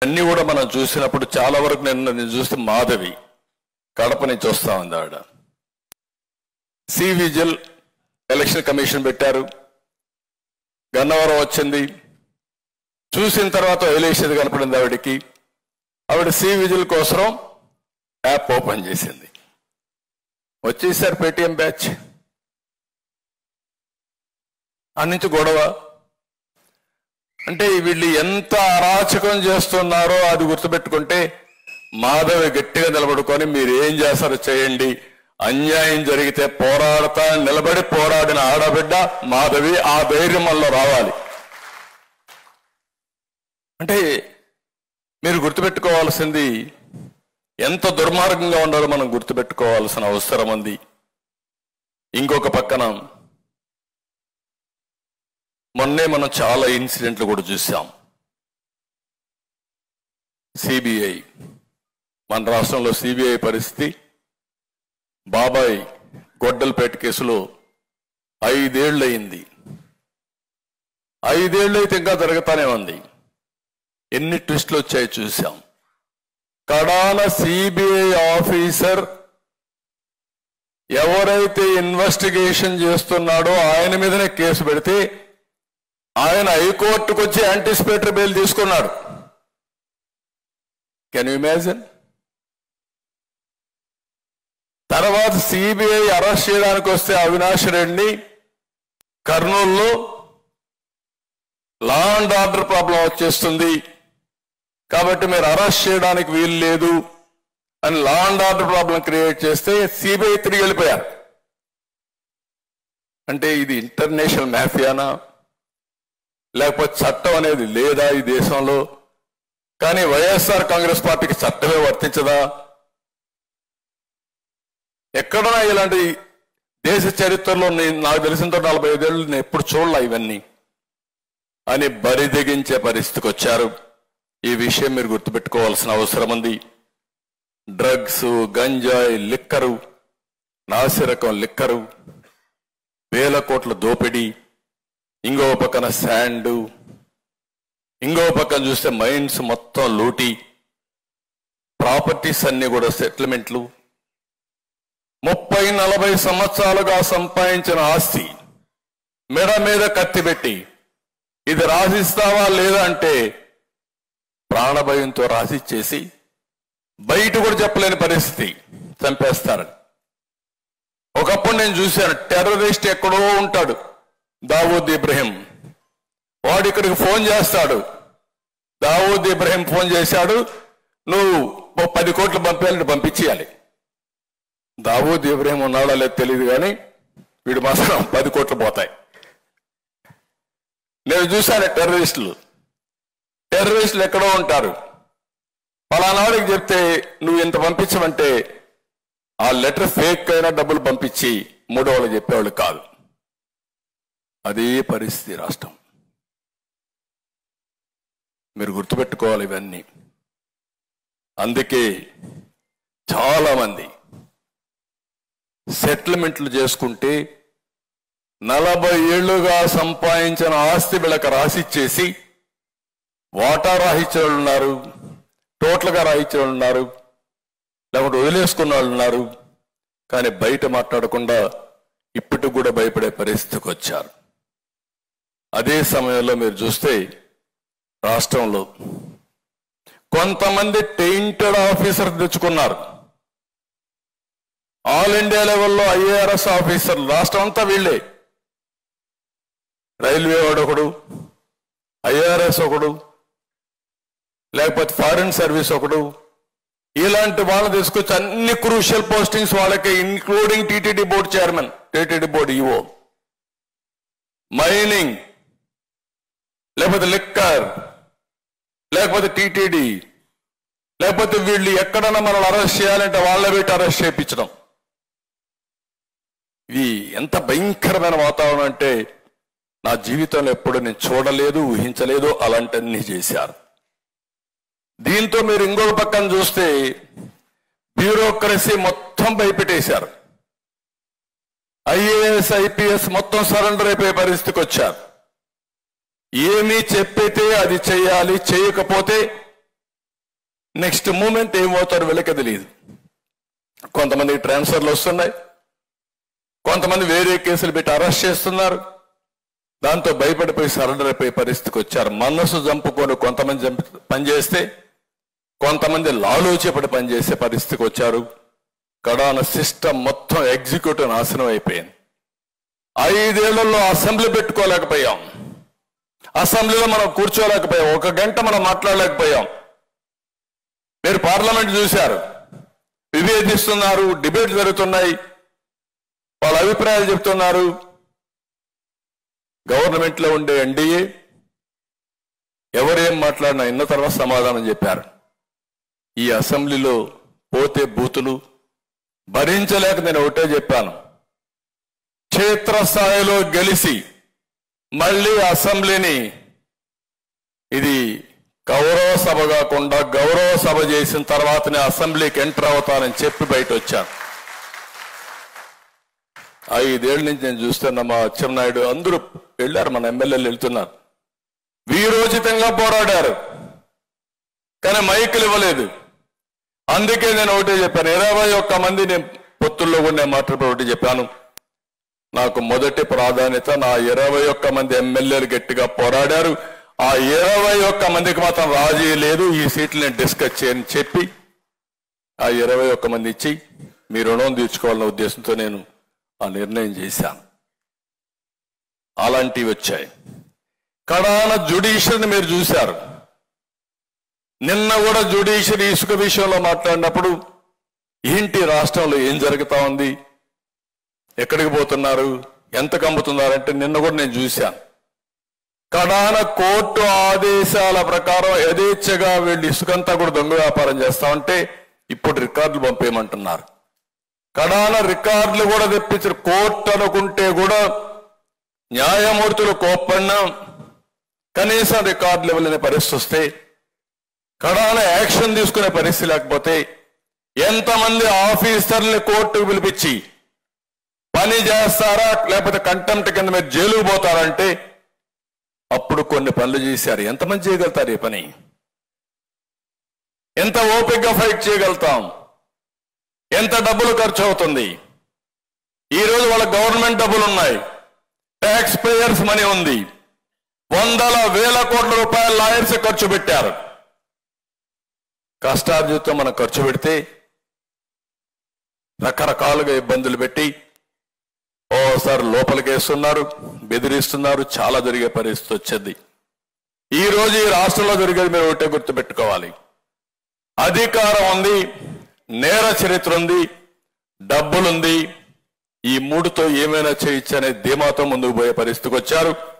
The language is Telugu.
అన్ని కూడా మనం చూసినప్పుడు చాలా వరకు నేను నేను చూస్తే మాధవి కడప నుంచి వస్తా ఉంది ఆవిడ సి విజిల్ ఎలక్షన్ కమిషన్ పెట్టారు గన్నవరం వచ్చింది చూసిన తర్వాత వదిలేసేది కనపడింది ఆవిడకి ఆవిడ సి విజిల్ కోసం యాప్ ఓపెన్ చేసింది వచ్చేసారు పేటిఎం బ్యాచ్ ఆ నుంచి గొడవ అంటే వీళ్ళు ఎంత అరాచకం చేస్తున్నారో అది గుర్తుపెట్టుకుంటే మాధవి గట్టిగా నిలబడుకొని మీరు ఏం చేస్తారో చేయండి అన్యాయం జరిగితే పోరాడతా నిలబడి పోరాడిన ఆడబిడ్డ మాధవి ఆ ధైర్యం వల్ల రావాలి అంటే మీరు గుర్తుపెట్టుకోవాల్సింది ఎంత దుర్మార్గంగా ఉండాలో మనం గుర్తుపెట్టుకోవాల్సిన అవసరం ఉంది ఇంకొక పక్కన మొన్నే మనం చాలా ఇన్సిడెంట్లు కూడా చూసాం సిబిఐ మన రాష్ట్రంలో సిబిఐ పరిస్థితి బాబాయ్ గొడ్డలపేట కేసులో ఐదేళ్ళు అయింది ఐదేళ్ళు అయితే ఇంకా జరుగుతానే ఉంది ఎన్ని ట్విస్టులు వచ్చాయో చూసాం కడాన సిబిఐ ఆఫీసర్ ఎవరైతే ఇన్వెస్టిగేషన్ చేస్తున్నాడో ఆయన మీదనే కేసు పెడితే ఆయన హైకోర్టుకు వచ్చి యాంటిసిపేటరీ బెయిల్ తీసుకున్నాడు కెన్ యూ ఇమాజిన్ తర్వాత సిబిఐ అరెస్ట్ చేయడానికి వస్తే అవినాష్ రెడ్డిని కర్నూలులో లా అండ్ ఆర్డర్ ప్రాబ్లం వచ్చేస్తుంది కాబట్టి మీరు అరెస్ట్ చేయడానికి వీలు లేదు అని law and order problem create చేస్తే సిబిఐ తిరిగి వెళ్ళిపోయారు అంటే ఇది ఇంటర్నేషనల్ మాఫియానా లేకపోతే చట్టం అనేది లేదా ఈ దేశంలో కానీ వైఎస్ఆర్ కాంగ్రెస్ పార్టీకి చట్టమే వర్తించదా ఎక్కడన్నా ఇలాంటి దేశ చరిత్రలో నేను నాకు తెలిసినంత నలభై ఐదేళ్ళు నేను ఎప్పుడు చూడలే ఇవన్నీ అని బరిదెగించే పరిస్థితికి వచ్చారు ఈ విషయం మీరు గుర్తుపెట్టుకోవాల్సిన అవసరం ఉంది డ్రగ్స్ గంజాయి లిక్కరు నాసిరకం లిక్కరు వేల కోట్ల దోపిడీ ఇంకో పక్కన శాండ్ ఇంకో పక్కన చూస్తే మైన్స్ మొత్తం లూటీ ప్రాపర్టీస్ అన్ని కూడా సెటిల్మెంట్లు ముప్పై నలభై సంవత్సరాలుగా సంపాదించిన ఆస్తి మెడ మీద కత్తి పెట్టి ఇది రాసిస్తావా లేదా అంటే ప్రాణభయంతో రాసిచ్చేసి బయట కూడా చెప్పలేని పరిస్థితి చంపేస్తారని ఒకప్పుడు నేను చూశాను టెర్రరిస్ట్ ఎక్కడో ఉంటాడు దావూద్ ఇబ్రహీం వాడు ఇక్కడికి ఫోన్ చేస్తాడు దావూద్ ఇబ్రహీం ఫోన్ చేశాడు నువ్వు ఓ పది కోట్లు పంపించాలంటే పంపించేయాలి దావూద్ ఇబ్రహీం ఉన్నాడో లేదో తెలియదు కానీ వీడు మాత్రం పది కోట్లు పోతాయి నేను చూశాను టెర్రరిస్టులు టెర్రరిస్టులు ఎక్కడో ఉంటారు పలానాడికి చెప్తే నువ్వు ఇంత పంపించమంటే ఆ లెటర్ ఫేక్ అయినా డబ్బులు పంపించి మూడో వాళ్ళు చెప్పేవాళ్ళు కాదు అదే పరిస్థితి రాష్ట్రం మీరు గుర్తుపెట్టుకోవాలి ఇవన్నీ అందుకే చాలా మంది సెటిల్మెంట్లు చేసుకుంటే నలభై ఏళ్లుగా సంపాదించిన ఆస్తి వీళ్ళకి రాసిచ్చేసి వాటా రాహించిన వాళ్ళు ఉన్నారు టోటల్గా రాయించిన వాళ్ళు ఉన్నారు లేకుంటే వదిలేసుకున్న వాళ్ళు ఉన్నారు కానీ బయట మాట్లాడకుండా ఇప్పటికి కూడా భయపడే పరిస్థితికి వచ్చారు అదే సమయంలో మీరు చూస్తే రాష్ట్రంలో కొంతమంది టెయింటెడ్ ఆఫీసర్ తెచ్చుకున్నారు ఆల్ ఇండియా లెవెల్లో ఐఏఆర్ఎస్ ఆఫీసర్ రాష్ట్రం అంతా వీళ్ళే రైల్వే వాడు ఒకడు ఐఆర్ఎస్ ఒకడు లేకపోతే ఫారిన్ సర్వీస్ ఒకడు ఇలాంటి వాళ్ళు తీసుకొచ్చి అన్ని క్రూషియల్ పోస్టింగ్స్ వాళ్ళకి including TTD board chairman TTD board EO mining లేకపోతే లిక్కర్ లేకపోతే టీటీడీ లేకపోతే వీళ్ళు ఎక్కడన్నా మనల్ని అరెస్ట్ చేయాలంటే వాళ్ళ పెట్టి అరెస్ట్ చేయించడం ఇది ఎంత భయంకరమైన వాతావరణం అంటే నా జీవితంలో ఎప్పుడు నేను చూడలేదు ఊహించలేదు అలాంటివన్నీ చేశారు దీంతో మీరు ఇంకొక పక్కన చూస్తే బ్యూరోక్రసీ మొత్తం భయపెట్టేశారు ఐఏఎస్ ఐపీఎస్ మొత్తం సరెండర్ అయిపోయే పరిస్థితికి వచ్చారు ఏమీ చెప్పితే అది చేయాలి చేయకపోతే నెక్స్ట్ మూమెంట్ ఏమవుతారో వీళ్ళకే తెలియదు కొంతమందికి ట్రాన్స్ఫర్లు వస్తున్నాయి కొంతమంది వేరే కేసులు పెట్టి అరెస్ట్ చేస్తున్నారు దాంతో భయపడిపోయి సరెండర్ అయిపోయే పరిస్థితికి వచ్చారు మనసు చంపుకొని కొంతమంది చంపి పనిచేస్తే కొంతమంది లాలోచేపడి పనిచేసే పరిస్థితికి వచ్చారు కడాన సిస్టమ్ మొత్తం ఎగ్జిక్యూటివ్ నాశనం అయిపోయింది ఐదేళ్లలో అసెంబ్లీ పెట్టుకోలేకపోయాం అసెంబ్లీలో మనం కూర్చోలేకపోయాం ఒక గంట మనం మాట్లాడలేకపోయాం మీరు పార్లమెంట్ చూశారు విభేదిస్తున్నారు డిబేట్ జరుగుతున్నాయి వాళ్ళ అభిప్రాయాలు చెప్తున్నారు గవర్నమెంట్ లో ఉండే ఎన్డీఏ ఎవరేం మాట్లాడినా ఇన్న తర్వాత సమాధానం చెప్పారు ఈ అసెంబ్లీలో పోతే బూతులు భరించలేక నేను ఒకటే చెప్పాను క్షేత్రస్థాయిలో గెలిచి మళ్ళీ అసెంబ్లీని ఇది గౌరవ సభ కాకుండా గౌరవ సభ చేసిన తర్వాతనే అసెంబ్లీకి ఎంటర్ అవుతానని చెప్పి బయట వచ్చాను ఐదేళ్ల నుంచి నేను చూస్తున్నా మా అచ్చెన్నాయుడు అందరూ వెళ్ళారు మన ఎమ్మెల్యేలు వెళ్తున్నారు వీరోచితంగా పోరాడారు కానీ మైకులు ఇవ్వలేదు అందుకే నేను ఒకటే చెప్పాను ఇరవై ఒక్క మంది నేను పొత్తుల్లో కూడా నేను మాట్లాడి ఒకటి చెప్పాను నాకు మొదటి ప్రాధాన్యత నా ఇరవై ఒక్క మంది ఎమ్మెల్యేలు గట్టిగా పోరాడారు ఆ ఇరవై ఒక్క మందికి మాత్రం రాజీ లేదు ఈ సీట్లు నేను డిస్కస్ చేయని చెప్పి ఆ ఇరవై ఒక్క మంది ఇచ్చి మీ రుణం తీర్చుకోవాలన్న ఉద్దేశంతో నేను ఆ నిర్ణయం చేశాను అలాంటివి వచ్చాయి కడాన జుడిషియర్ని మీరు చూశారు నిన్న కూడా జుడిషియర్ ఇసుక విషయంలో మాట్లాడినప్పుడు ఏంటి రాష్ట్రంలో ఏం జరుగుతా ఉంది ఎక్కడికి పోతున్నారు ఎంత కమ్ముతున్నారంటే నిన్న కూడా నేను చూశాను కడాన కోర్టు ఆదేశాల ప్రకారం యథేచ్ఛగా వీళ్ళు ఇసుకంతా కూడా దొంగ వ్యాపారం చేస్తా ఉంటే ఇప్పుడు రికార్డులు పంపేయమంటున్నారు కడాన రికార్డులు కూడా తెప్పించారు కోర్టు అనుకుంటే కూడా న్యాయమూర్తులు కోప్పడినా కనీసం రికార్డులు ఇవ్వలేని పరిస్థితి వస్తే కడాన యాక్షన్ తీసుకునే పరిస్థితి లేకపోతే ఎంతమంది ఆఫీసర్ని కోర్టుకు పిలిపించి పని చేస్తారా లేకపోతే కంటెంప్ట్ కింద మీరు జైలుకు పోతారంటే అప్పుడు కొన్ని పనులు చేశారు ఎంతమంది చేయగలుగుతారు ఈ పని ఎంత ఓపికగా ఫైట్ చేయగలుగుతాం ఎంత డబ్బులు ఖర్చు అవుతుంది ఈ రోజు వాళ్ళ గవర్నమెంట్ డబ్బులు ఉన్నాయి ట్యాక్స్ పేయర్స్ మనీ ఉంది వందల వేల కోట్ల రూపాయల లాయర్స్ ఖర్చు పెట్టారు కష్టార్జితం మనం ఖర్చు పెడితే రకరకాలుగా ఇబ్బందులు పెట్టి ఓసారి లోపలికి వేస్తున్నారు బెదిరిస్తున్నారు చాలా జరిగే పరిస్థితి వచ్చింది ఈ రోజు ఈ రాష్ట్రంలో జరిగేది మీరు ఒకటే గుర్తుపెట్టుకోవాలి అధికారం ఉంది నేర చరిత్ర ఉంది డబ్బులుంది ఈ మూడుతో ఏమైనా చేయొచ్చు అనే ధీమాతో ముందుకు పోయే పరిస్థితికి వచ్చారు